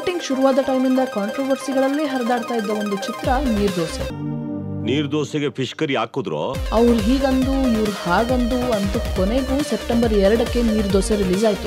shooting ಶುರುವಾದ ಟೈಮಿಂದ ಕಾಂಟ್ರವರ್ಸಿಗಳಲ್ಲೇ ಹರಿದಾಡ್ತಾ ಇದ್ದ ಒಂದು ಚಿತ್ರ ನೀರ್ದೋಸೆ ನೀರ್ ದೋಸೆಗೆ ಫಿಶ್ ಕರಿ ಹಾಕಿದ್ರು ಅವ್ರು ಹೀಗಂದು ಇವ್ರು ಹಾಗಂದು ಅಂತೂ ಕೊನೆಗೂ ಸೆಪ್ಟೆಂಬರ್ ಎರಡಕ್ಕೆ ನೀರ್ದೋಸೆ ರಿಲೀಸ್ ಆಯ್ತು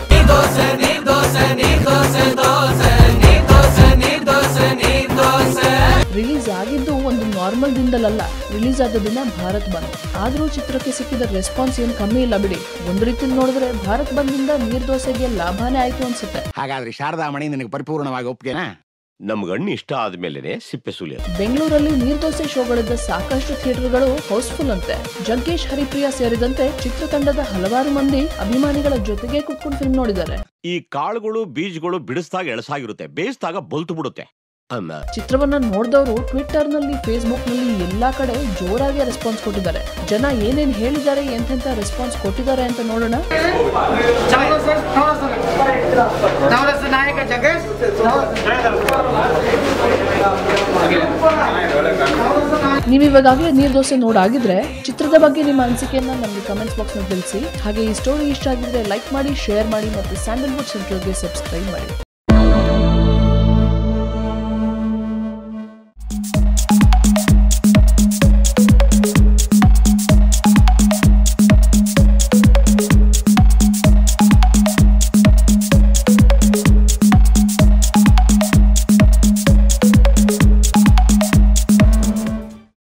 ರಿಲೀಸ್ ಆಗಿದ್ದು ಒಂದು ನಾರ್ಮಲ್ ದಿನದಲ್ಲ ರಿಲೀಸ್ ಆದ ದಿನ ಭಾರತ್ ಬಂದ್ ಆದ್ರೂ ಚಿತ್ರಕ್ಕೆ ಸಿಕ್ಕಿದ ರೆಸ್ಪಾನ್ಸ್ ಏನ್ ಕಮ್ಮಿ ಇಲ್ಲ ಬಿಡಿ ಒಂದ್ ರೀತಿ ನೋಡಿದ್ರೆ ಭಾರತ್ ಬಂದಿಂದ ನೀರ್ದೋಸೆಗೆ ಲಾಭನೇ ಆಯ್ತು ಅನ್ಸುತ್ತೆ ಹಾಗಾದ್ರೆ ಶಾರದಾಮಣಿ ನಿನಗೆ ಪರಿಪೂರ್ಣವಾಗಿ ಒಪ್ಪಿಗೆನಾ ನಮ್ಗ್ ಹಣ್ಣು ಇಷ್ಟ ಆದ್ಮೇಲೆನೆ ಸಿಪ್ಪೆ ಸುಲಿಯೋದು ಬೆಂಗಳೂರಲ್ಲಿ ನೀರ್ದೋಸೆ ಶೋಗಳಿದ್ದ ಸಾಕಷ್ಟು ಥಿಯೇಟರ್ಗಳು ಹೌಸ್ಫುಲ್ ಅಂತೆ ಜಗ್ಗೇಶ್ ಹರಿಪ್ರಿಯ ಸೇರಿದಂತೆ ಚಿತ್ರತಂಡದ ಹಲವಾರು ಮಂದಿ ಅಭಿಮಾನಿಗಳ ಜೊತೆಗೆ ಕುತ್ಕೊಂಡು ಫಿಲ್ಮ್ ನೋಡಿದ್ದಾರೆ ಈ ಕಾಳುಗಳು ಬೀಜಗಳು ಬಿಡಿಸ್ದಾಗ ಎಳಸಾಗಿರುತ್ತೆ ಬೇಯಿಸಿದಾಗ ಬಲ್ತು ಬಿಡುತ್ತೆ ಅಮ್ಮ ಚಿತ್ರವನ್ನ ನೋಡಿದವರು ಟ್ವಿಟ್ಟರ್ ನಲ್ಲಿ ಫೇಸ್ಬುಕ್ ನಲ್ಲಿ ಎಲ್ಲಾ ಕಡೆ ಜೋರಾಗಿ ರೆಸ್ಪಾನ್ಸ್ ಕೊಟ್ಟಿದ್ದಾರೆ ಜನ ಏನೇನ್ ಹೇಳಿದ್ದಾರೆ ಎಂತೆಂತ ರೆಸ್ಪಾನ್ಸ್ ಕೊಟ್ಟಿದ್ದಾರೆ ಅಂತ ನೋಡೋಣ ನವರಸ ನಾಯಕ ಜಗೇಶ್ ನೀವಿವಾಗಲೇ ನೀರ್ ದೋಸೆ ನೋಡಾಗಿದ್ರೆ ಚಿತ್ರದ ಬಗ್ಗೆ ನಿಮ್ಮ ಅನಿಸಿಕೆಯನ್ನ ನಮಗೆ ಕಮೆಂಟ್ಸ್ ಬಾಕ್ಸ್ ನಲ್ಲಿ ತಿಳಿಸಿ ಹಾಗೆ ಈ ಸ್ಟೋರಿ ಇಷ್ಟ ಆಗಿದ್ರೆ ಲೈಕ್ ಮಾಡಿ ಶೇರ್ ಮಾಡಿ ಮತ್ತು ಸ್ಯಾಂಡಲ್ವುಡ್ ಸೆಂಟ್ರಲ್ಗೆ ಸಬ್ಸ್ಕ್ರೈಬ್ ಮಾಡಿ